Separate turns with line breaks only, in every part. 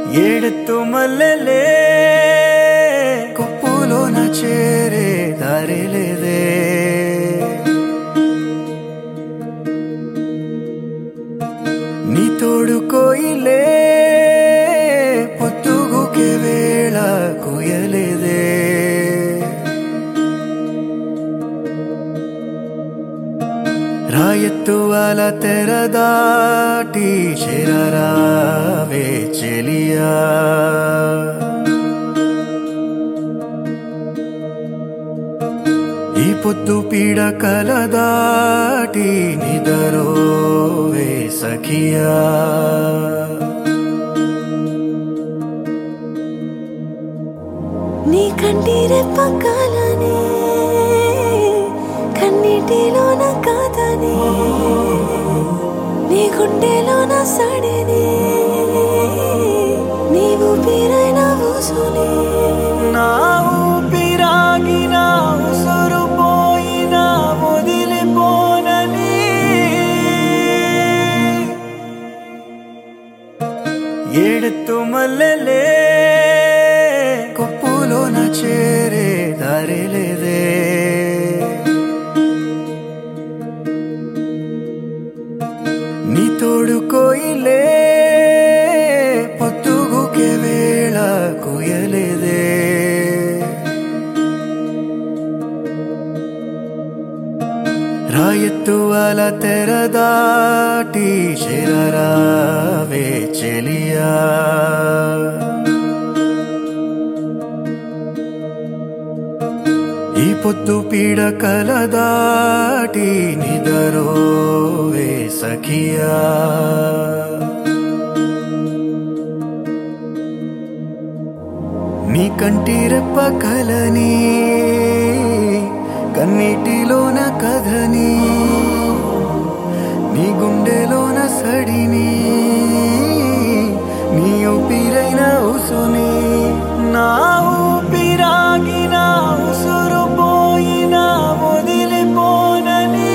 ఏడెత్తు మల్లెలే కొప్పులోన చేరే దారి లేదే నీ తోడు కోయిలే పొత్తుగుకే వేళ కోయలేదే రాయత్తు అల తెరదాటి చేరరావే చెలియా ఈ పొద్దు పీడ కలదాటి నిదరోవే సఖియా
నీ కంటిరే పక్కలనే కన్నీటిలోన కాదని నీ గుండెలోన సడిని నీవు పీరైన ఊసుని
నా ఊపిరాగిన ఉసురు పోయిన వదిలిపోనని ఏడెత్తు మల్లెలే కొప్పులోన చేరే దారి లేదే నీ తోడు కోయిలే పొత్తుగుకే వేళ కోయలేదే రాయత్తు అల తెరదాటి చేరరావే చెలియా ఈ పొద్దు పీడ కలదాటి నిదరోవే సఖియా నీ కంటి రెప్ప కలని కన్నీటిలోన కథని నీ గుండెలోన సడిని నీ ఊపిరైన ఉసుని నా ఊపిరాగిన ఉసురు పోయిన వదిలిపోనని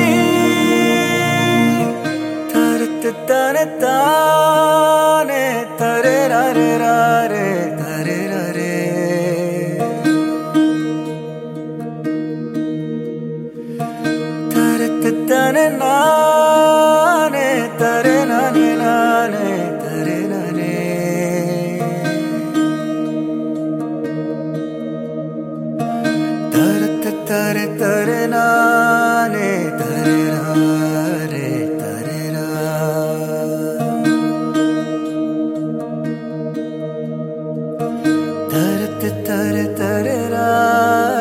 తరత తర తానే తరే రరే రారే తరే రరే తరత తన నానే తరే ననే నానే తరే ననే తరత తరే తరే నానే తరే రారే తరే రా తరత తర తర రా